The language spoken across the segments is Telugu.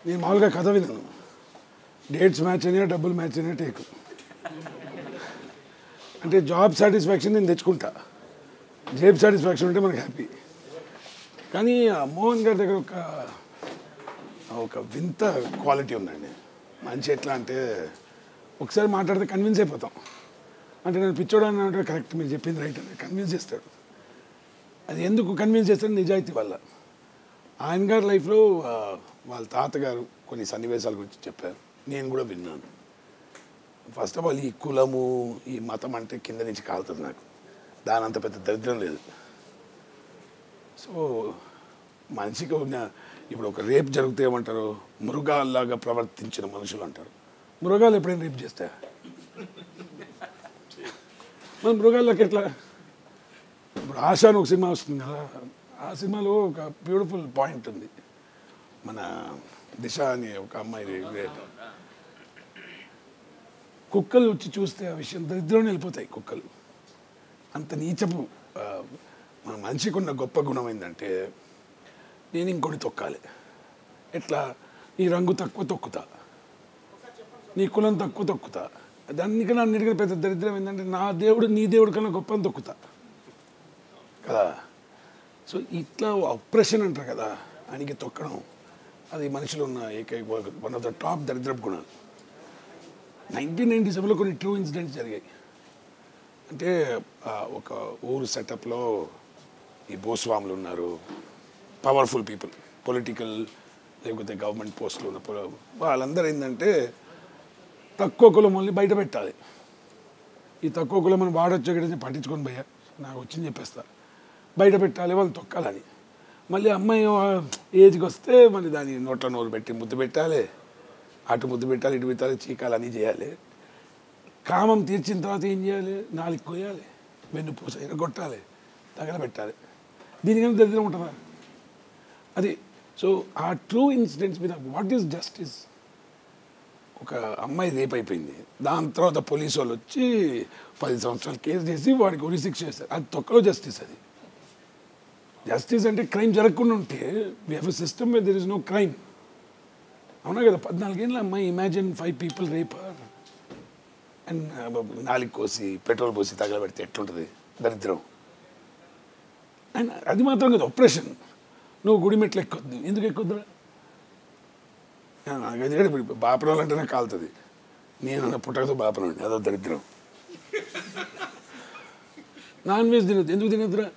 నేను మామూలుగా కథ విన్నాను డేట్స్ మ్యాచ్ అయినా డబ్బులు మ్యాచ్ అయినా టేకు అంటే జాబ్ సాటిస్ఫాక్షన్ నేను తెచ్చుకుంటా జేబ్ సాటిస్ఫాక్షన్ ఉంటే మనకి హ్యాపీ కానీ ఆ మోహన్ గారి దగ్గర ఒక ఒక వింత క్వాలిటీ ఉందండి మంచి ఎట్లా అంటే ఒకసారి మాట్లాడితే కన్విన్స్ అయిపోతాం అంటే నేను పిచ్చోడు అని అంటే కరెక్ట్ మీరు చెప్పింది రైట్ అని కన్విన్స్ చేస్తాడు అది ఎందుకు కన్విన్స్ చేస్తాడు నిజాయితీ వల్ల ఆయన గారి లైఫ్లో ఆ, వాళ్ళ తాతగారు కొన్ని సన్నివేశాల గురించి చెప్పారు నేను కూడా విన్నాను ఫస్ట్ ఆఫ్ ఆల్ ఈ కులము ఈ మతం అంటే కింద నుంచి కాలుతుంది నాకు దాని అంత పెద్ద దరిద్రం లేదు సో మనిషికి ఉన్న ఇప్పుడు ఒక రేప్ జరిగితే ఏమంటారు మృగాల్లాగా ప్రవర్తించిన మనుషులు అంటారు మృగాలు ఎప్పుడైనా రేప్ చేస్తా మన మృగాల్లోకి ఎట్లా ఇప్పుడు ఆశ అని ఒక సినిమా వస్తుంది కదా ఆ సినిమాలో ఒక బ్యూటిఫుల్ పాయింట్ ఉంది మన దిశ అని ఒక అమ్మాయి రేప్ కుక్కలు వచ్చి చూస్తే ఆ విషయం దరిద్రం వెళ్ళిపోతాయి కుక్కలు అంత నీచపు ఆ, మన మనిషికి ఉన్న గొప్ప గుణం ఏంటంటే నేను ఇంకొని తొక్కాలి ఎట్లా నీ రంగు తక్కువ తొక్కుతా నీ కులం తక్కువ తొక్కుతా దానికన్నా అన్నిటికన్నా పెద్ద దరిద్రం ఏంటంటే నా దేవుడు నీ దేవుడి కన్నా గొప్ప అని తొక్కుతా కదా సో ఇట్లా అప్రెషన్ అంటారు కదా ఆయనకి తొక్కడం అది మనిషిలో ఉన్న ఏకైక వన్ ఆఫ్ ద టాప్ దరిద్రపు గుణాలు నైన్టీన్ నైంటీ సెవెన్లో కొన్ని ట్రూ ఇన్సిడెంట్స్ జరిగాయి అంటే ఆ, ఒక ఊరు సెటప్లో ఈ భూస్వాములు ఉన్నారు పవర్ఫుల్ పీపుల్ పొలిటికల్ లేకపోతే గవర్నమెంట్ పోస్టులు ఉన్న పొల- వాళ్ళందరూ ఏంటంటే తక్కువ కులం వాళ్ళని బయట పెట్టాలి ఈ తక్కువ కులం మనం వాడొచ్చు ఇక్కడ పట్టించుకొని పోయా నాకు వచ్చింది చెప్పేస్తా బయట పెట్టాలి వాళ్ళు తొక్కాలని మళ్ళీ అమ్మాయి ఆ, ఏజ్కి వస్తే మళ్ళీ దాన్ని నోట్లో నోరు పెట్టి ముద్దు పెట్టాలి అటు ముద్దు పెట్టాలి ఇటు పెట్టాలి చీకాలి అన్నీ చేయాలి కామం తీర్చిన తర్వాత ఏం చేయాలి నాలుగు కొయ్యాలి వెన్ను పూస ఎరగొట్టాలి తగలబెట్టాలి దీనికన్నా దరిద్రం ఉంటుందా అది సో ఆ ట్రూ ఇన్సిడెంట్స్ మీద వాట్ ఈస్ జస్టిస్ ఒక అమ్మాయి రేప్ అయిపోయింది దాని తర్వాత పోలీసు వాళ్ళు వచ్చి పది సంవత్సరాలు కేసు చేసి వాడికి ఉరి శిక్ష చేస్తారు అది తొక్కలో జస్టిస్ అది జస్టిస్ అంటే క్రైమ్ జరగకుండా ఉంటే we have a system there is no crime అవునా కదా పద్నాలుగేళ్ళ అమ్మాయి imagine five people rape and నాలుగు కోసి పెట్రోల్ పోసి తగలబెడితే ఎట్లుంటుంది దరిద్రం అండ్ అది మాత్రం కదా ఆపరేషన్ నువ్వు గుడి మెట్లు ఎక్కొద్దు ఎందుకు ఎక్కొద్దురా నాకైతే బాపరాలు అంటేనే కాలుతుంది నేను పుట్టకతో బాపరం అదో దరిద్రం నాన్ వెజ్ తినద్దు ఎందుకు తినద్దురా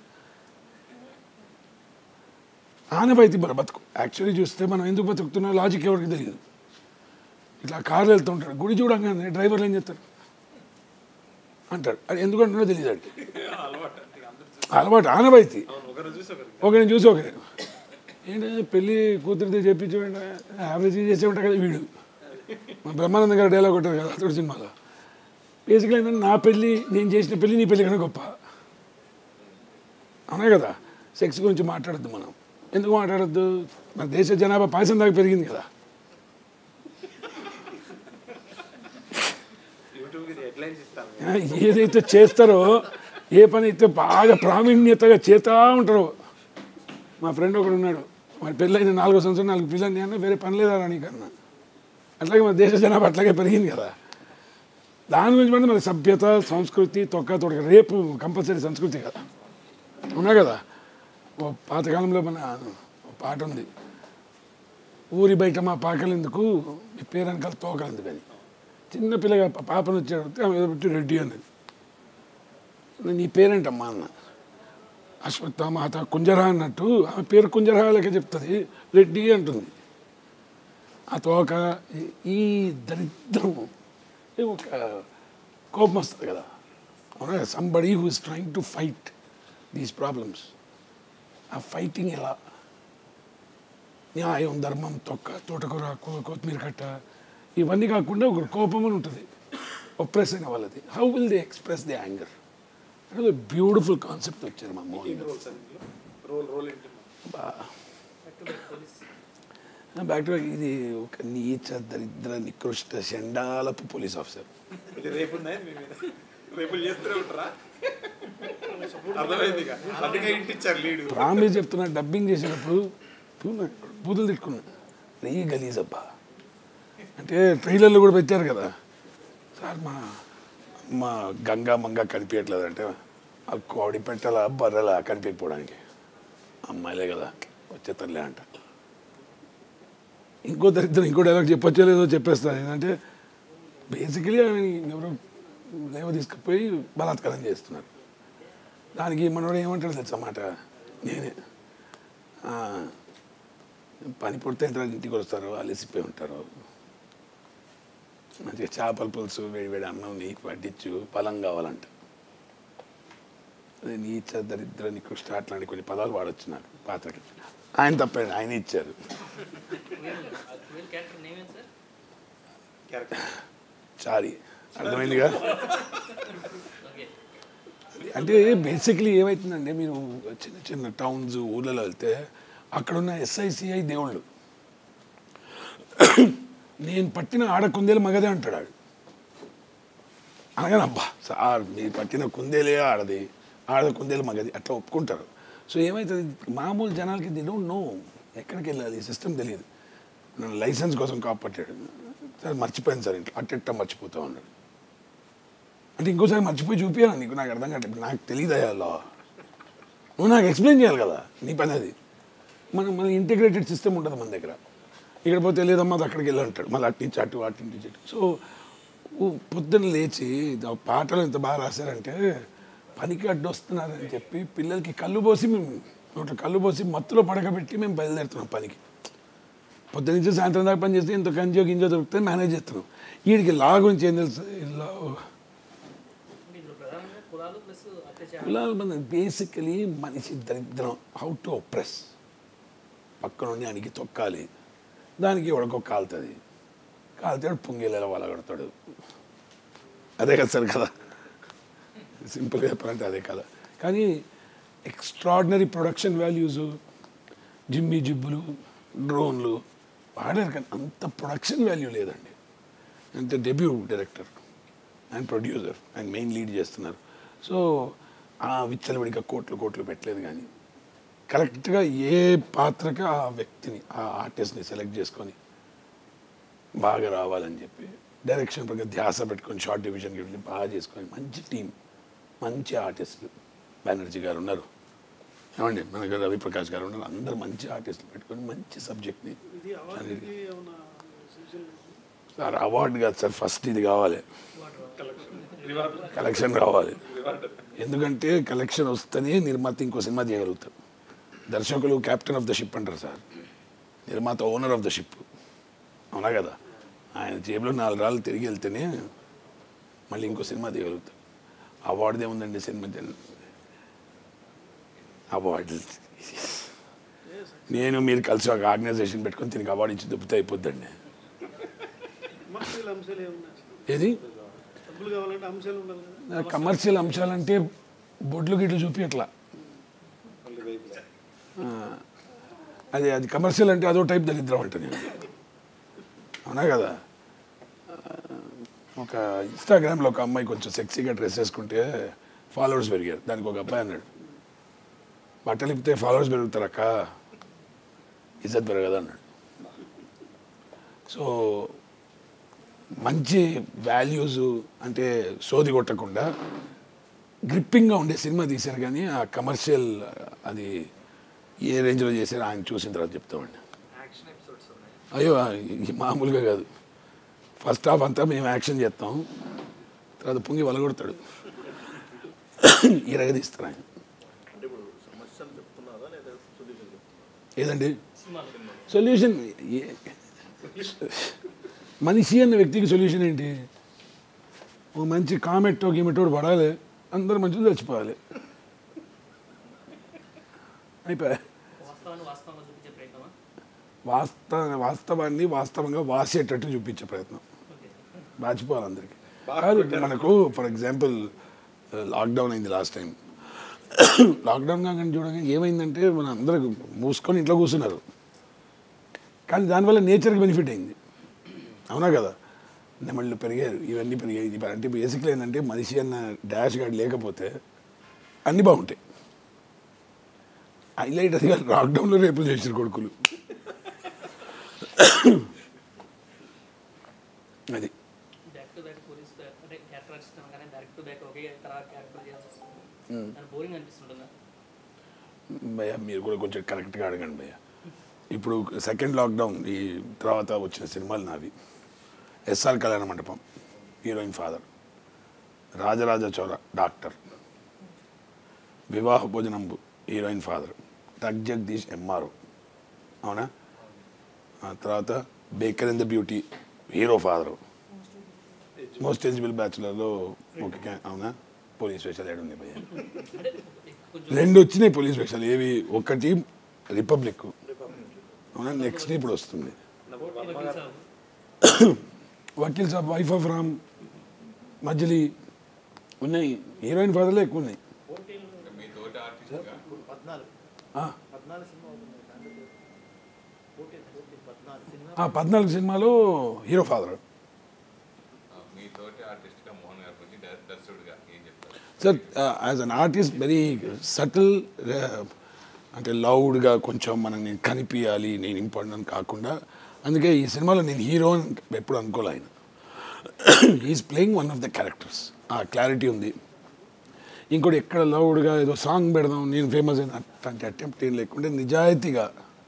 ఆనవాయితీ మన బతుకు యాక్చువల్లీ చూస్తే మనం ఎందుకు బతుకుతున్నా లాజిక్ ఎవరికి తెలియదు ఇట్లా కార్లు వెళ్తుంటాడు గుడి చూడంగానే డ్రైవర్లు ఏం చేస్తారు అంటాడు అది ఎందుకంటున్నా తెలియదు అంటే అలవాటు ఆనవాయితీ ఒకరిని చూసి ఒకరి ఏంటి పెళ్ళి కూతురితో చెప్పించమంటే యావరేజ్ చేసేమంట కదా వీడు మా బ్రహ్మానంద గారు డైలాగ్ కొట్టారు కదా అతడు సినిమాలో బేసిక్గా ఏంటంటే నా పెళ్ళి నేను చేసిన పెళ్ళి నీ పెళ్ళి కన్నా గొప్ప అవునా కదా సెక్స్ గురించి మాట్లాడద్దు మనం ఎందుకు మాట్లాడద్దు మన దేశ జనాభా పాయసం దాకా పెరిగింది కదా యూట్యూబ్కి హెడ్లైన్స్ ఇస్తాను ఆ, ఏదైతే చేస్తారో ఏ పని అయితే బాగా ప్రావీణ్యతగా చేస్తూ ఉంటారో మా ఫ్రెండ్ ఒకడు ఉన్నాడు వాడి పెళ్ళైన నాలుగో సంవత్సరం నాలుగు పిల్లల్ని అన్న వేరే పని లేదా నీకన్నా అట్లాగే మన దేశ జనాభా అట్లాగే పెరిగింది కదా దాని గురించి అంటే మన సభ్యత సంస్కృతి తొక్క తొడక రేపు కంపల్సరీ సంస్కృతి కదా ఉన్నా కదా ఓ పాతకాలంలో మన ఓ పాట ఉంది ఊరి బయట మా పాకలెందుకు మీ పేరు వెనకాల తోకలెందుకు అని చిన్న పిల్లగా పా- పాపను వచ్చాడు ఆమె ఏదో పెట్టి రెడ్డి అన్నది నేను నీ పేరేంటమ్మా అన్న అశ్వత్థామాత కుంజరా అన్నట్టు ఆమె పేరు కుంజరా లెక్క చెప్తుంది రెడ్డి అంటుంది ఆ తోక ఈ- ఈ దరిద్రం ఇది ఒక కోపం వస్తుంది కదా అవునా somebody who is trying to fight these problems ఆ ఫైటింగ్ ఎలా న్యాయం ధర్మం తొక్క తోటకూర కో- కొత్తిమీర కట్ట ఇవన్నీ కాకుండా ఒక కోపం అని ఉంటుంది ఒప్రెస్ అయిన వాళ్ళది how will they express the anger అంటే బ్యూటిఫుల్ కాన్సెప్ట్ వచ్చారు మా మోహన్ గారు రోల్ సార్ ఇందులో రోల్ రోల్ ఏంటి బ్యాక్ టు ఇది ఒక నీచ దరిద్ర నికృష్ట చండాలపు పోలీస్ ఆఫీసర్ ఇది రేపు ఉన్నాయి మీ మీద రేపులు చేస్తూనే ఉంటారా అర్థమైంది ఇక అందుకే ఇంటి ఇచ్చారు లీడు ప్రామిస్ చెప్తున్నా డబ్బింగ్ చేసేటప్పుడు తూ నాకు బూతులు తిట్టుకున్నా నెయ్యి గలీజ్ అబ్బా అంటే ట్రైలర్లు కూడా పెట్టారు కదా సార్ మా మా గంగా మంగా కనిపించట్లేదు అంటే ఆ కోడి పెట్టాల బర్రెల కనిపించకపోవడానికి అమ్మాయిలే కదా వచ్చే తల్లి అంట ఇంకో దరిద్రం ఇంకో డైలాగ్ చెప్పొచ్చో లేదో చెప్పేస్తాను ఏంటంటే బేసికలీ ఎవరో లేవ తీసుకుపోయి బలాత్కారం చేస్తున్నారు దానికి మనోడు ఏమంటాడు తెలుసా మాట నేనే ఆ, పని పుడితే ఎంత ఇంటికి వస్తారు అలసిపోయి ఉంటారు మంచిగా చేపల పులుసు వేడి వేడి అన్నం నీకు వడ్డించు ఫలం కావాలంట అదే నీచ దరిద్ర నికృష్ట అట్లాంటి కొన్ని పదాలు వాడొచ్చు నాకు పాత్రకి ఆయన తప్పండి ఆయన ఇచ్చారు వీళ్ళ క్యారెక్టర్ నేమ్ ఏంటి సార్ క్యారెక్టర్ చారి అర్థమైందిగా ఓకే అంటే బేసిక్లీ ఏమవుతుందంటే మీరు చిన్న చిన్న టౌన్స్ ఊర్లలో వెళ్తే అక్కడ ఉన్న ఎస్ఐసిఐ దేవుళ్ళు నేను పట్టిన ఆడ కుందేలు మగదే అంటాడు ఆడు అనగానే అబ్బా సార్ మీరు పట్టిన కుందేలే ఆడది ఆడ కుందేలు మగది అట్లా ఒప్పుకుంటారు సో ఏమవుతుంది మామూలు జనాలకి ది డోంట్ నో ఎక్కడికి వెళ్ళాలి సిస్టమ్ తెలియదు నన్ను లైసెన్స్ కోసం కాపాట్టాడు సార్ మర్చిపోయాను సార్ ఇంట్లో అట్టెట్ట మర్చిపోతా ఉన్నాడు అంటే ఇంకోసారి మర్చిపోయి చూపించాను నీకు నాకు అర్థం కాదు ఇప్పుడు నాకు తెలియదు అయ్యాలో నువ్వు నాకు ఎక్స్ప్లెయిన్ చేయాలి కదా నీ పని అది మనం మన ఇంటిగ్రేటెడ్ సిస్టమ్ ఉంటుంది మన దగ్గర ఇక్కడ పోతే లేదమ్మా అది అక్కడికి వెళ్ళి అంటాడు మళ్ళీ అటు నుంచి అటు అటు నుంచి ఇటు సో ఓ పొద్దున్న లేచి ఆ పాటలు ఎంత బాగా రాశారంటే పనికి అడ్డు వస్తున్నారని చెప్పి పిల్లలకి కళ్ళు పోసి మేము నోట్లో కళ్ళు పోసి మత్తులో పడకబెట్టి మేము బయలుదేరుతున్నాం పనికి పొద్దు నుంచి సాయంత్రం దాకా పని చేస్తే ఇంత కంజో గింజో దొరికితే మేనేజ్ చేస్తున్నాం వీడికి లా గురించి ఏం తెలుసు ఇలా అంటే ఇందులో ప్రధానంగా కులాలు ప్లస్ అత్యాచారం కులాల మంది బేసికలీ మనిషి దరిద్రం హౌ టు ఒప్రెస్ పక్కనుండి ఆయనకి తొక్కాలి దానికి ఎవడికో కాలుతుంది కాలుతాడు పొంగేలేలా వాళ్ళ కడతాడు అదే కదా సార్ కదా సింపుల్గా చెప్పాలంటే అదే కదా కానీ ఎక్స్ట్రాడినరీ ప్రొడక్షన్ వాల్యూస్ జిమ్మి జిబ్బులు డ్రోన్లు వాడారు కానీ అంత ప్రొడక్షన్ వాల్యూ లేదండి అంటే debut director and producer and main lead చేస్తున్నారు సో ఆ విచ్చలవిడిగా కోట్లు కోట్లు పెట్టలేదు కానీ కరెక్ట్గా ఏ పాత్రకి ఆ వ్యక్తిని ఆ ఆర్టిస్ట్ని సెలెక్ట్ చేసుకొని బాగా రావాలని చెప్పి డైరెక్షన్ ప్రకారం ధ్యాస పెట్టుకొని షార్ట్ డివిజన్కి వెళ్ళి బాగా చేసుకొని మంచి టీం మంచి ఆర్టిస్టులు బెనర్జీ గారు ఉన్నారు ఏమండి మన దగ్గర రవి ప్రకాష్ గారు ఉన్నారు అందరు మంచి ఆర్టిస్టులు పెట్టుకొని మంచి సబ్జెక్ట్ని ఇది అవార్డుకి ఏమన్నా సూచన సార్ అవార్డు కాదు సార్ ఫస్ట్ ఇది కావాలి రివార్డ్ కలెక్షన్ రావాలి రివార్డ్ ఎందుకంటే కలెక్షన్ వస్తేనే నిర్మాత ఇంకో సినిమా చేయగలుగుతారు దర్శకులు కెప్టెన్ ఆఫ్ ద షిప్ అంటారు సార్ నిర్మాత ఓనర్ ఆఫ్ ద షిప్ అవునా కదా ఆయన జేబులో నాలుగు రాళ్ళు తిరిగి వెళ్తేనే మళ్ళీ ఇంకో సినిమా తీయగలుగుతారు అవార్డు ఏముందండి సినిమా జన్- అవార్డు నేను మీరు కలిసి ఒక ఆర్గనైజేషన్ పెట్టుకొని దీనికి అవార్డు ఇచ్చి దుబ్బితే అయిపోద్దండి కమర్షియల్ అంశాలు ఏమన్నా ఏది డబ్బులు కావాలంటే అంశాలు ఉండాలి కదా కమర్షియల్ అంశాలంటే బొడ్లు గిట్లు చూపించట్లా మళ్ళీ వైపులా అది అది కమర్షియల్ అంటే అదో టైప్ దరిద్రం అంట నేను అవునా కదా ఆ, ఒక ఇన్స్టాగ్రామ్లో ఒక అమ్మాయి కొంచెం సెక్సీగా డ్రెస్ వేసుకుంటే ఫాలోవర్స్ పెరిగారు దానికి ఒక అబ్బాయి అన్నాడు బట్టలు ఇప్పితే ఫాలోవర్స్ పెరుగుతారు అక్క ఇజ్జత్ పెరగదు అన్నాడు సో మంచి వాల్యూస్ అంటే సోది కొట్టకుండా గ్రిప్పింగ్గా ఉండే సినిమా తీశారు కానీ ఆ కమర్షియల్ అది ఏ రేంజ్లో చేశారో ఆయన చూసిన తర్వాత చెప్తామండి యాక్షన్ ఎపిసోడ్స్ ఉన్నాయి అయ్యో ఇది మామూలుగా కాదు ఫస్ట్ హాఫ్ అంతా మేము యాక్షన్ చేస్తాం తర్వాత పొంగి వలగొడతాడు ఇరగదీస్తారు ఆయన ఏదండి సొల్యూషన్ ఏ- మనిషి అన్న వ్యక్తికి సొల్యూషన్ ఏంటి ఒక మంచి కామెట్టో గిమెట్టో పడాలి అందరు మంచిగా చచ్చిపోవాలి అయిపోయా వాస్తవాన్ని వాస్తవంగా చూపించే ప్రయత్నమా వాస్తవ వాస్తవాన్ని వాస్తవంగా వాసేటట్టు చూపించే ప్రయత్నం ఓకే మర్చిపోవాలి అందరికి బాగా కాదు ఇప్పుడు మనకు ఫర్ ఎగ్జాంపుల్ లాక్డౌన్ అయింది లాస్ట్ టైం లాక్డౌన్ కాగానే చూడగా ఏమైందంటే మన అందరూ మూసుకొని ఇంట్లో కూర్చున్నారు కానీ దానివల్ల నేచర్కి బెనిఫిట్ అయింది అవునా కదా నెమళ్ళు పెరిగారు ఇవన్నీ పెరిగాయి ఇది అంటే బేసిక్లీ ఏంటంటే మనిషి అన్న డాష్ గార్డ్ లేకపోతే అన్నీ బాగుంటాయి హైలైట్ అది కాదు లాక్డౌన్లో రేపులు చేసారు కొడుకులు అది బ్యాక్ టు బ్యాక్ పోలీస్ అంటే క్యారెక్టర్ ఇష్టం కానీ బ్యాక్ టు బ్యాక్ ఒకే తర్వాత క్యారెక్టర్ చేయాల్సి వస్తుంది దాని బోరింగ్ అనిపిస్తుంటుందా భయ్య మీరు కూడా కొంచెం కరెక్ట్గా అడగండి భయ్య ఇప్పుడు సెకండ్ లాక్డౌన్ ఈ తర్వాత వచ్చిన సినిమాలు నావి ఎస్ఆర్ కళ్యాణ మండపం హీరోయిన్ ఫాదర్ రాజరాజ చోర డాక్టర్ వివాహ భోజనంబు హీరోయిన్ ఫాదర్ టక్ జగదీష్ ఎంఆర్ఓ అవునా ఆ తర్వాత baker in the beauty hero father most eligible బ్యాచులర్లో ఓకే అవునా పోలీస్ స్టేషన్ ఏడు ఉంది భయ్య అంటే కొంచెం రెండు వచ్చినాయి పోలీస్ స్టేషన్ ఏవి ఒకటి రిపబ్లిక్ అవునా నెక్స్ట్ ఇప్పుడు వస్తుంది వకీల్ సాబ్ వకీల్ సాబ్ వైఫ్ ఆఫ్ రామ్ మధ్యలి ఉన్నాయి హీరోయిన్ ఫాదర్లే ఎక్కువ ఉన్నాయి మీ తోటి ఆర్టిస్ట్గా ఆ, పద్నాలుగు సినిమా అవుతుంది దాంట్లో పోటీ పోటీ పద్నాలుగు సినిమా ఆ, పద్నాలుగు సినిమాలు హీరో ఫాదర్ మీ తోటి ఆర్టిస్ట్గా మోహన్ గారి గురించి దర్- దర్శకుడిగా ఏం చెప్తారు sir as an artist very subtle అంటే లౌడ్గా కొంచెం మనం నేను కనిపించాలి నేను ఇంపార్టెంట్ అని కాకుండా అందుకే ఈ సినిమాలో నేను హీరో అని ఎప్పుడు అనుకోలే ఆయన is playing one of the characters ఆ క్లారిటీ ఉంది ఇంకోటి ఎక్కడ లౌడ్గా ఏదో సాంగ్ పెడదాం నేను ఫేమస్ అయిన అట్లాంటి అటెంప్ట్ ఏం లేకుంటే నిజాయితీగా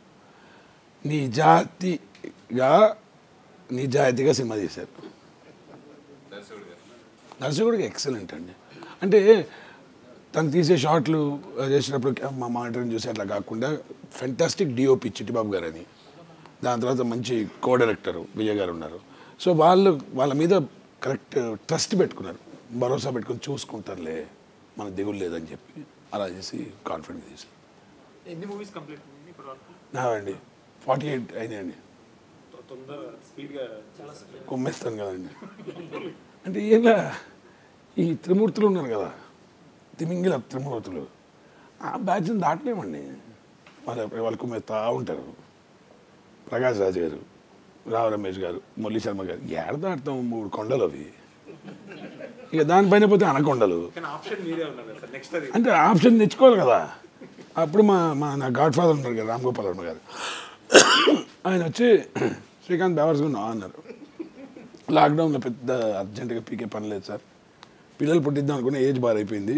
నిజాతిగా నిజాయితీగా సినిమా చేశారు దర్శకుడిగా దర్శకుడికి ఎక్సలెంట్ అండి అంటే తను తీసే షాట్లు చేసినప్పుడు మా మానిటరింగ్ చూసి అట్లా కాకుండా ఫెంటాస్టిక్ డిఓపి చిట్టిబాబు గారు అని దాని తర్వాత మంచి కో డైరెక్టర్ విజయ్ గారు ఉన్నారు సో వాళ్ళు వాళ్ళ మీద కరెక్ట్ ట్రస్ట్ పెట్టుకున్నారు భరోసా పెట్టుకుని చూసుకుంటారులే మన దిగులు లేదని చెప్పి అలా చేసి కాన్ఫిడెంట్ చేశారు ఎన్ని మూవీస్ కంప్లీట్ ఇప్పుడు వరకు నావండి ఫార్టీ ఎయిట్ అయినాయండి తొందరగా స్పీడ్గా చాలా స్పీడ్ కొమ్మేస్తాను కదండి అంటే ఇలా ఈ త్రిమూర్తులు ఉన్నారు కదా తిమింగిల త్రిమూర్తులు ఆ బ్యాచ్ని దాటలేమండి వాళ్ళు వాళ్ళు కుమ్మేస్తా ఉంటారు ప్రకాష్ రాజ్ గారు రావు రమేష్ గారు మురళీ శర్మ గారు ఏడ దాటుతాం మూడు కొండలు అవి ఇక దానిపైన పోతే అనకొండలు కానీ ఆప్షన్ మీరే ఉన్నారు సార్ నెక్స్ట్ అది అంటే ఆప్షన్ తెచ్చుకోవాలి కదా అప్పుడు మా మా నా గాడ్ ఫాదర్ ఉన్నారు కదా రామ్ గోపాల్ వర్మ గారు ఆయన వచ్చి శ్రీకాంత్ బేవర్స్ గున్నా అన్నారు లాక్డౌన్లో పెద్ద అర్జెంటుగా పీకే పని లేదు సార్ పిల్లలు పుట్టిద్దాం అనుకున్న ఏజ్ బార్ అయిపోయింది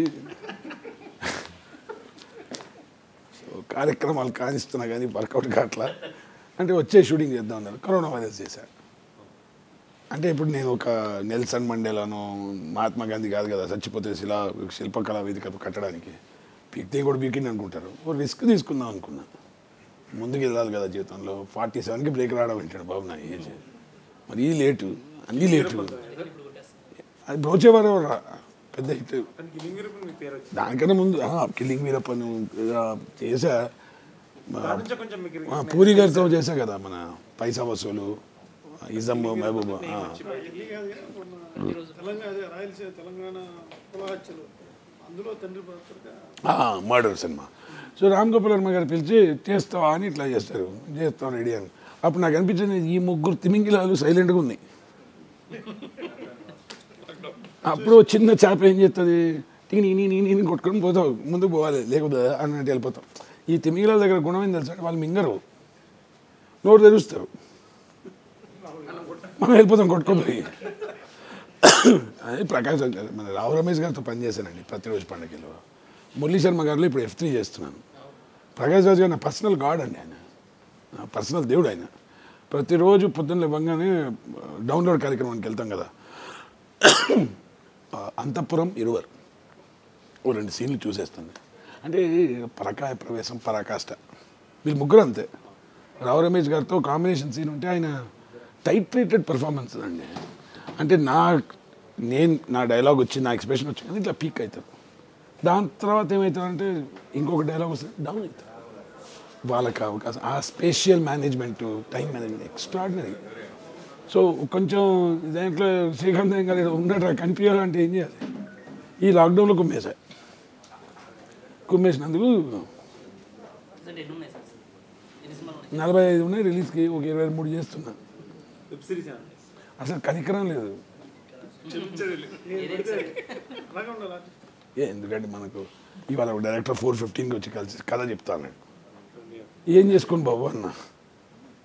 సో కార్యక్రమాలు కానిస్తున్నా కానీ వర్కౌట్ కావట్లా అంటే వచ్చే షూటింగ్ చేద్దాం అన్నారు కరోనా వైరస్ చేశారు అంటే ఇప్పుడు నేను ఒక నెల్సన్ మండేలాను మహాత్మా గాంధీ కాదు కదా చచ్చిపోతే శిలా శిల్పకళా వేదిక కట్టడానికి పీక్తే కూడా పీకింది అనుకుంటారు ఓ రిస్క్ తీసుకుందాం అనుకున్నా ముందుకు వెళ్ళాలి కదా జీవితంలో ఫార్టీ సెవెన్కి బ్రేక్ రావడం ఏంటాడు బాబు నా ఏజ్ మరీ లేటు అన్నీ లేటు ఇప్పుడు కొట్టేస్తుంది అది బ్రోచేవారు రా- పెద్ద హిట్ కానీ గిలింగ్ రూపం మీకు పేరు వచ్చింది దానికన్నా ముందు కిల్లింగ్ మీద పని చేసా దాని నుంచే కొంచెం మీకు ఆ, పూరి గారితో చేశా కదా మన పైసా వసూలు ఇజమ్ మహబూబ్ ఆ. ఢిల్లీ కాదు కానీ మొన్న తెలంగాణ అదే రాయలసీమ తెలంగాణ కులహత్యలు అందులో తండ్రి పాత్రగా మర్డర్ సినిమా సో రామ్ గోపాల్ వర్మ గారు పిలిచి చేస్తావా అని ఇట్లా చేస్తారు చేస్తాం రెడీ అని అప్పుడు నాకు అనిపించింది ఈ ముగ్గురు తిమింగిలాలు సైలెంట్గా ఉంది అప్పుడు చిన్న చేప ఏం చేస్తుంది టీని నీ నీ నీ కొట్టుకొని పోతావు ముందుకు పోవాలి లేకపోతే అన్నట్టు వెళ్ళిపోతాం ఈ తిమింగిలాల దగ్గర గుణం ఏం తెలుసా వాళ్ళు మింగరు నోరు తెరుస్తారు మనం వెళ్ళిపోతాం కొట్టుకోపోయి అది ప్రకాష్ రాజ్ గారు, మన రావు రమేష్ గారితో పనిచేశానండి ప్రతిరోజు పండుగలో మురళీ శర్మ గారిలో ఇప్పుడు ఎఫ్ త్రీ చేస్తున్నాను ప్రకాష్ రాజ్ గారు నా పర్సనల్ గాడ్ అండి ఆయన నా పర్సనల్ దేవుడు ఆయన ప్రతిరోజు పొద్దున్న ఇవ్వగానే డౌన్లోడ్ కార్యక్రమానికి వెళ్తాం కదా ఆ, అంతఃపురం ఇరువర్ ఓ రెండు సీన్లు చూసేస్తాను అంటే పరకాయ ప్రవేశం పరాకాష్ట వీళ్ళు ముగ్గురు అంతే రావు రమేష్ గారితో కాంబినేషన్ సీన్ ఉంటే ఆయన టైట్ రేటెడ్ పర్ఫార్మెన్స్ అండి అంటే నా నేను నా డైలాగ్ వచ్చి నా ఎక్స్ప్రెషన్ వచ్చి కానీ ఇట్లా పీక్ అవుతారు దాని తర్వాత ఏమవుతారంటే ఇంకొక డైలాగ్ వస్తే డౌన్ అవుతారు వాళ్ళకి అవకాశం ఆ spatial management time management extraordinary so కొంచెం దాంట్లో శ్రీకాంత్ గారు ఇక్కడ ఉండట కనిపించాలంటే ఏం చేయాలి ఈ లాక్డౌన్లో కుమ్మేశా కుమ్మేసినందుకు అంటే ఎన్ని ఉన్నాయి సార్ ఎన్ని సినిమాలు ఉన్నాయి నలభై ఐదు ఉన్నాయి రిలీజ్కి ఒక ఇరవై మూడు చేస్తున్నా వెబ్ సిరీస్ అండి అసలు కనికరం లేదు ఏదైనా సరే అలాగే ఉండాలి ఏ ఎందుకంటే మనకు ఇవాళ ఒక డైరెక్టర్ ఫోర్ ఫిఫ్టీన్కి వచ్చి కలిసి కథ చెప్తాను ఏం చేసుకొని బాబు అన్న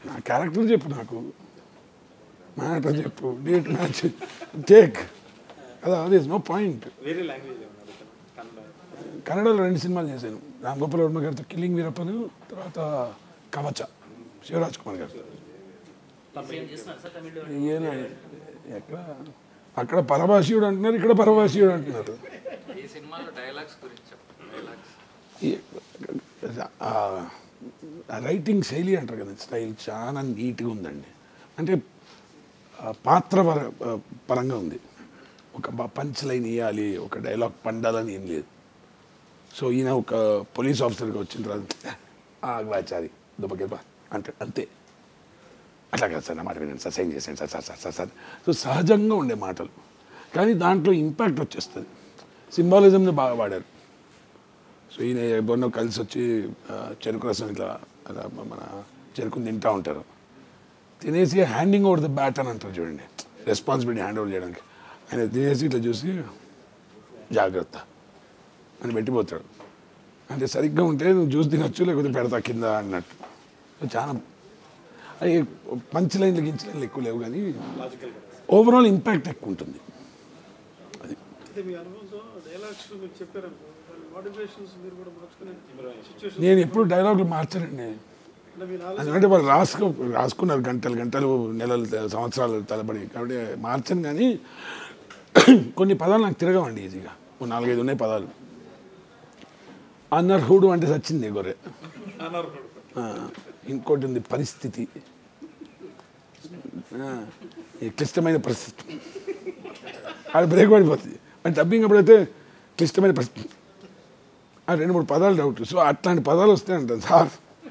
నా క్యారెక్టర్ చెప్పు నాకు మ్యాటర్ చెప్పు డేట్ మ్యాచ్ టేక్ అదా అదే నో పాయింట్ వేరే లాంగ్వేజ్ ఏమన్నా అడుగుతాను కన్నడ కన్నడలో రెండు సినిమాలు చేశాను రామ్ గోపాల్ వర్మ గారితో కిల్లింగ్ వీరప్పను తర్వాత కవచ శివరాజ్ కుమార్ గారు సేమ్ చేస్తున్నారు సార్ తమిళ్లో ఏనా ఎక్కడ అక్కడ పరభాషీయుడు అంటున్నారు ఇక్కడ పరభాషీయుడు అంటున్నారు ఈ సినిమాలో డైలాగ్స్ గురించి చెప్పండి డైలాగ్స్ ఈ- ఆ- ఆ రైటింగ్ శైలి అంటారు కదా స్టైల్ చాలా నీట్గా ఉందండి అంటే ఆ పాత్ర పర- పరంగా ఉంది ఒక పంచ్ లైన్ ఇవ్వాలి ఒక డైలాగ్ పండాలని ఏం లేదు సో ఈయన ఒక పోలీస్ ఆఫీసర్గా వచ్చిన తర్వాత ఆగ్వాచారి దుబ్బకేపా అంటే అంతే అట్లా కాదు సార్ నా మాట వినండి సార్ సైన్ చేసేయండి sir sir sir sir sir so సహజంగా ఉండే మాటలు కానీ దాంట్లో ఇంపాక్ట్ వచ్చేస్తుంది సింబాలిజంని బాగా వాడారు సో ఈయన ఎవరినో కలిసి వచ్చి ఆ, చెరుకు రసం ఇట్లా అలా మన చెరుకుని తింటా ఉంటారు తినేసి హ్యాండింగ్ ఓవర్ ద బ్యాట్ అని అంటారు చూడండి రెస్పాన్సిబిలిటీ హ్యాండ్ ఓవర్ చేయడానికి ఆయన తినేసి ఇట్లా చూసి జాగ్రత్త అని పెట్టిపోతాడు అంటే సరిగ్గా ఉంటే నువ్వు జ్యూస్ తినొచ్చు లేకపోతే పెడతా కింద అన్నట్టు సో చాలా అవి పంచ్ లైన్లు గించ్ లైన్లు ఎక్కువ లేవు కానీ లాజికల్ ఓవరాల్ ఇంపాక్ట్ ఎక్కువ ఉంటుంది అయితే మీ అనుభవంతో డైలాగ్స్ మీరు చెప్పారనుకో దాని మోటివేషన్స్ మీరు కూడా మార్చుకునే సిచ్యువేషన్ నేను ఎప్పుడు డైలాగులు మార్చానండి అంటే మీ నాలెడ్జ్ ఎందుకంటే వాళ్ళు రాసుకో రాసుకున్నారు గంటలు గంటలు నెలలు సంవత్సరాలు తలబడి కాబట్టి మార్చను కానీ కొన్ని పదాలు నాకు తిరగవండి ఈజీగా ఓ నాలుగైదు ఉన్నాయి పదాలు అనర్హుడు అంటే సచ్చింది గొర్రె అనర్హుడు ఆ, ఇంకోటి ఉంది పరిస్థితి ఆ, ఈ క్లిష్టమైన పరిస్థితి అది బ్రేక్ పడిపోతుంది మరి డబ్బింగ్ అప్పుడైతే క్లిష్టమైన పరిస్థితి ఆ రెండు మూడు పదాలు డౌట్ సో అట్లాంటి పదాలు వస్తాయి అంటాను సార్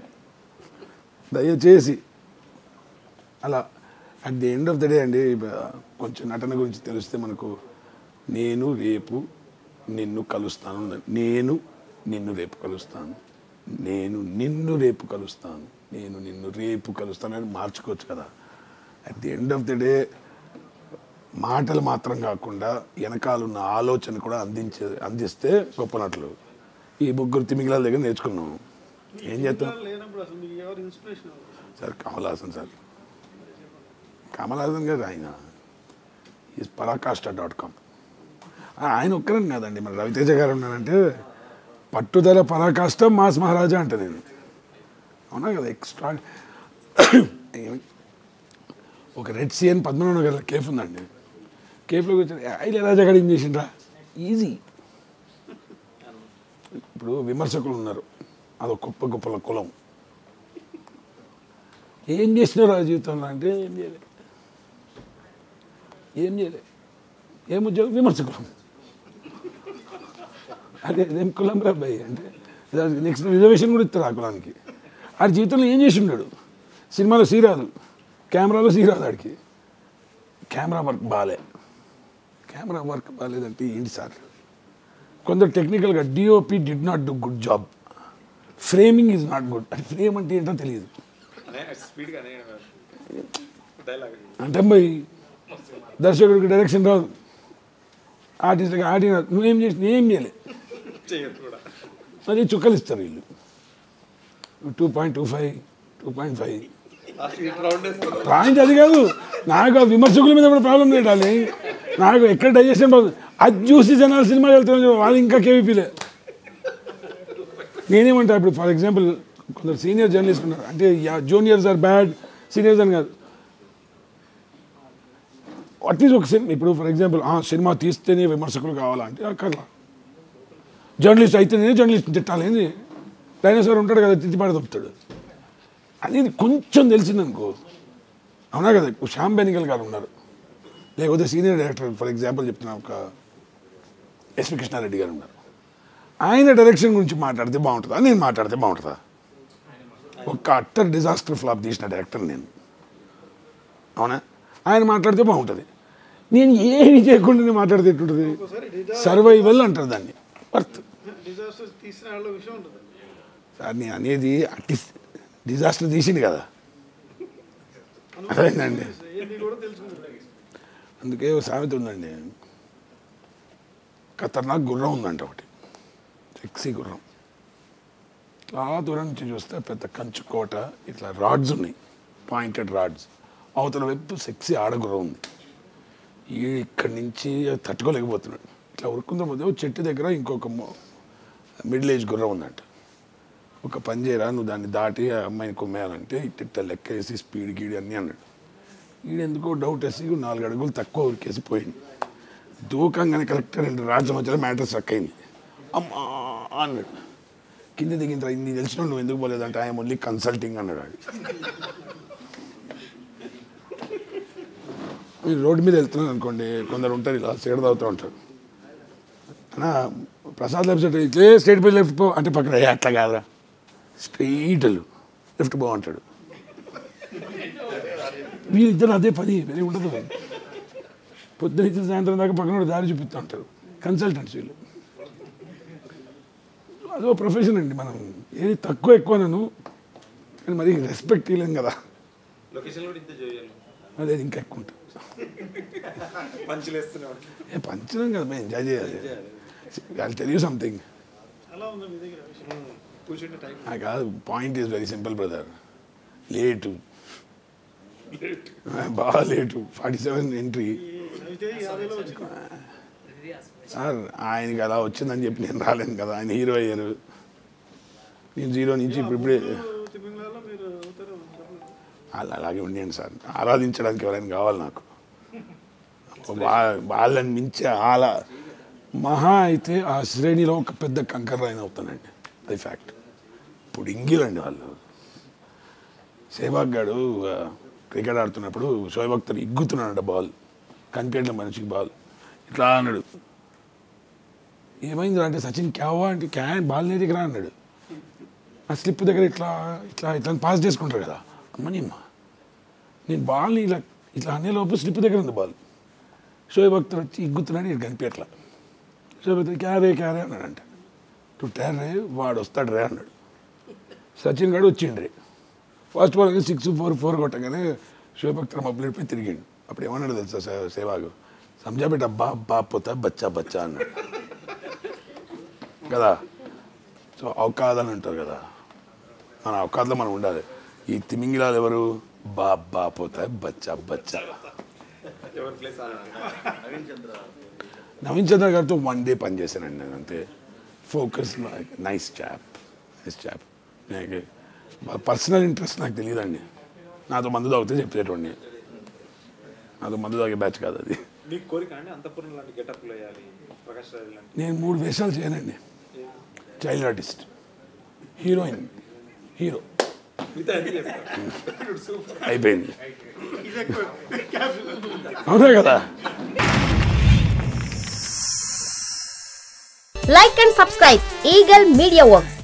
దయచేసి అలా at the end of the day అండి ఇప్ప- కొంచెం నటన గురించి తెలిస్తే మనకు నేను రేపు నిన్ను కలుస్తాను నేను నిన్ను రేపు కలుస్తాను నేను నిన్ను రేపు కలుస్తాను నేను నిన్ను రేపు కలుస్తాను అని మార్చుకోవచ్చు కదా at the end of the day మాటలు మాత్రం కాకుండా వెనకాలన్న ఆలోచన కూడా అందించే అందిస్తే గొప్ప నటులు ఈ ముగ్గురు తిమింగళాల దగ్గర నేర్చుకున్నాం ఏం చేస్తాం లేనప్పుడు అసలు మీకు ఎవరు ఇన్స్పిరేషన్ అవ్వదు సార్ కమల్ హాసన్ సార్ కమల్ హాసన్ గారు ఆయన ఈజ్ పరాకాష్ట డాట్ కామ్ ఆయన ఒక్కరని కాదండి మన రవితేజ గారు ఉన్నారంటే పట్టుదల పరాకాష్ట మాస్ మహారాజా అంట నేను అవునా కదా ఎక్స్ట్రా ఒక రెడ్ సీ అని పద్మనాభ గారి కేఫ్ ఉందండి కేఫ్లో కూర్చొని ఐదు రాజా గారు ఏం చేసిండ్రా ఈజీ ఇప్పుడు విమర్శకులు ఉన్నారు అదొక గొప్ప గొప్పల కులం ఏం చేసినారు ఆ జీవితంలో అంటే ఏం చేయలే ఏం చేయలే ఏం ఉద్యోగం విమర్శకులం అదే ఏం కులం రా అబ్బాయి అంటే నెక్స్ట్ రిజర్వేషన్ కూడా ఇస్తారు ఆ కులానికి ఆ జీవితంలో ఏం చేసి ఉన్నాడు సినిమాలో సీరాదు కెమెరాలో సీరాదు ఆడికి కెమెరా వర్క్ బాగాలే కెమెరా వర్క్ బాగాలేదంటే ఏంటి సార్ కొందరు టెక్నికల్గా DOP did not do good job framing is not good అది ఫ్రేమ్ అంటే ఏంటో తెలియదు స్పీడ్గా డైలాగ్ అంటే అమ్మాయి దర్శకుడికి డైరెక్షన్ రాదు ఆర్టిస్ట్కి ఆడి రాదు నువ్వేం చేసి నేనేం చేయలే చేయరు కూడా మరి చుక్కలు ఇస్తారు వీళ్ళు two point two five two point five last it round వేస్తారు పాయింట్ అది కాదు నాకు ఆ విమర్శకుల మీద కూడా ప్రాబ్లం లేదు నాకు ఎక్కడ డైజెషన్ ప్రాబ్లం అది చూసి జనాలు సినిమాకి వెళ్తున్నారు వాళ్ళు ఇంకా కేవీపీలే నేనేమంటా ఇప్పుడు ఫర్ ఎగ్జాంపుల్ కొందరు సీనియర్ జర్నలిస్ట్ ఉన్నారు అంటే జూనియర్స్ ఆర్ బ్యాడ్ సీనియర్స్ అని కాదు అట్లీస్ట్ ఒక సినిమా ఇప్పుడు ఫర్ ఎగ్జాంపుల్ సినిమా తీస్తేనే విమర్శకులు కావాలా అంటే అక్కర్లా జర్నలిస్ట్ అయితేనే జర్నలిస్ట్ తిట్టాలి ఏంది డైనోసార్ ఉంటాడు కదా తిట్టిపాడు తప్పుతాడు అనేది కొంచెం తెలిసిందనుకో అవునా కదా ఇప్పుడు శ్యామ్ బెనిగల్ గారు ఉన్నారు లేకపోతే సీనియర్ డైరెక్టర్ ఫర్ ఎగ్జాంపుల్ చెప్తున్నా ఒక ఎస్వి కృష్ణారెడ్డి గారు ఉన్నారు ఆయన డైరెక్షన్ గురించి మాట్లాడితే బాగుంటుందా నేను మాట్లాడితే బాగుంటుందా ఒక్క అట్టర్ డిజాస్టర్ ఫ్లాప్ తీసిన డైరెక్టర్ నేను అవునా ఆయన మాట్లాడితే బాగుంటుంది నేను ఏమి చేయకుండా నేను మాట్లాడితే ఎట్టుంటుంది ఒకసారి డిజా సర్వైవల్ అంటారు దాన్ని వర్త్ డిజాస్టర్ తీసిన వాళ్ళ విషయం ఉంటుంది సార్ నేను అనేది అట్టి డిజాస్టర్ తీసింది కదా అదేందండి ఏంటి కూడా తెలుసుకుంటారు అందుకే ఓ సామెత ఉందండి ఖతర్నాక్ గుర్రం ఉందంట ఒకటి సెక్సీ గుర్రం ఆ దూరం నుంచి చూస్తే పెద్ద కంచు కోట ఇట్లా రాడ్స్ ఉన్నాయి పాయింటెడ్ రాడ్స్ అవతల వైపు సెక్సీ ఆడగుర్రం ఉంది ఈ ఇక్కడి నుంచి తట్టుకోలేకపోతున్నాడు ఇట్లా ఉరుకుందా పోతే ఓ చెట్టు దగ్గర ఇంకొక మిడిల్ ఏజ్ గుర్రం ఉందంట ఒక పని చేయరా నువ్వు దాన్ని దాటి ఆ అమ్మాయిని కొమ్మేయాలంటే ఇట్ట లెక్క వేసి స్పీడ్ గీడి అన్నీ అన్నాడు ఈడెందుకో డౌట్ వేసి నాలుగు అడుగులు తక్కువ ఉరికేసి పోయింది దూకంగానే కరెక్ట్ రెండు రాజ్యం మధ్యలో మ్యాటర్ స్ట్రక్ అయింది అమ్మా అన్నాడు కింద దిగిన తర్వాత నీ తెలిసిన నువ్వు ఎందుకు పోలేదంటే ఆయన ఓన్లీ కన్సల్టింగ్ అన్నాడు వాడు. మీరు రోడ్డు మీద వెళ్తున్నాను అనుకోండి కొందరు ఉంటారు ఇలా సైడ్ తాగుతూ ఉంటారు అన్నా ప్రసాద్ లెఫ్ట్ సైడ్ ఇట్లే స్ట్రైట్ పోయి లెఫ్ట్ పో అంటే పక్కన "ఏ, అట్లా కాదురా స్ట్రైట్ లెఫ్ట్ పో అంటాడు వీళ్ళిద్దరు అదే పని వేరే ఉండదు పొద్దున ఇచ్చిన సాయంత్రం దాకా పక్కన వాడు దారి చూపిస్తూ ఉంటారు కన్సల్టెంట్స్ వీళ్ళు అదో ప్రొఫెషన్ అండి మనం ఏది తక్కువ ఎక్కువ నన్ను కానీ మరి రెస్పెక్ట్ ఇవ్వలేం కదా లొకేషన్ కూడా ఇంత చేయాలి అదే ఇంకా ఎక్కువ ఉంటుంది పంచులేస్తున్నాడు ఏ పంచడం కదా మేము ఎంజాయ్ చేయాలి వాళ్ళు తెలియ సంథింగ్ ఎలా ఉందో మీ దగ్గర విషయం కూర్చుంటే టైం నాకు కాదు point is very simple brother late బాగా లేటు ఫార్టీ సెవెన్ ఎంట్రీ ఈ అయితే యాభైలో వచ్చిన ఇది అసలు సార్ ఆయనకి అలా వచ్చిందని చెప్పి నేను రాలేను కదా ఆయన హీరో అయ్యారు నేను జీరో నుంచి ఇప్పుడు ఇప్పుడే తిమింగళాలో మీరు అవుతారు చెప్పలేదు వాళ్ళు అలాగే ఉండేయండి సార్ ఆరాధించడానికి ఎవరైనా కావాలి నాకు వా- వాళ్ళని మించి అలా మహా అయితే ఆ శ్రేణిలో ఒక పెద్ద కంకర్ ఆయన అవుతానండి అది ఫ్యాక్ట్ ఇప్పుడు ఇంగిలండి వాళ్ళు సేవాగ్ గాడు ఆ, క్రికెట్ ఆడుతున్నప్పుడు షోయబ్ అఖ్తర్ ఇగ్గుతున్నాడంట బాల్ కనిపించడం మనిషికి బాల్ ఇట్లా అన్నాడు ఏమైంది అంటే సచిన్ క్యావా అంటే క్యా బాల్ నీ దగ్గర అన్నాడు ఆ స్లిప్ దగ్గర ఇట్లా ఇట్లా ఇట్లా పాస్ చేసుకుంటారు కదా అమ్మని అమ్మ నేను బాల్ని ఇలా ఇట్లా అనే లోపు స్లిప్ దగ్గర ఉంది బాల్ షోయబ్ అఖ్తర్ వచ్చి ఇగ్గుతున్నాడు ఇది కనిపించట్లా షోయబ్ అఖ్తర్ క్యారే క్యారే అన్నాడంట టు టెన్ రే వాడు వస్తాడు రే అన్నాడు సచిన్ గడు వచ్చిండ్రే first ball six four four కొట్టగానే షోయబ్ అఖ్తర్ మబ్బులు పోయి తిరిగిండు అప్పుడు ఏమన్నాడు తెలుసా సే- సేవాగు సంజా బేట బా బా పోతా బచ్చా బచ్చా అన్నాడు కదా సో అవకాద్ అని అంటారు కదా మన అవకాద్లో మనం ఉండాలి ఈ తిమింగిలాలు ఎవరు బా బా పోతాయి బచ్చా బచ్చా ఎవరి ప్లేస్ నవీన్ చంద్ర నవీన్ చంద్ర గారితో వన్ డే పని చేశానండి నేను అంతే focus nice chap nice chap నాకు పర్సనల్ ఇంట్రెస్ట్ నాకు తెలియదండి నాతో మందు తాగితే చెప్పేటోడిని నాతో మందు తాగే బ్యాచ్ కాదు అది మీకు కోరిక అండి అంతపురం లాంటి గెటప్లు వేయాలి ప్రకాష్ రాజ్ లాంటి నేను మూడు వేషాలు చేయనండి చైల్డ్ ఆర్టిస్ట్ హీరోయిన్ హీరో మిగతా అన్ని చేస్తారు సూపర్ అయిపోయింది అవునా కదా Like and subscribe Eagle Media Works.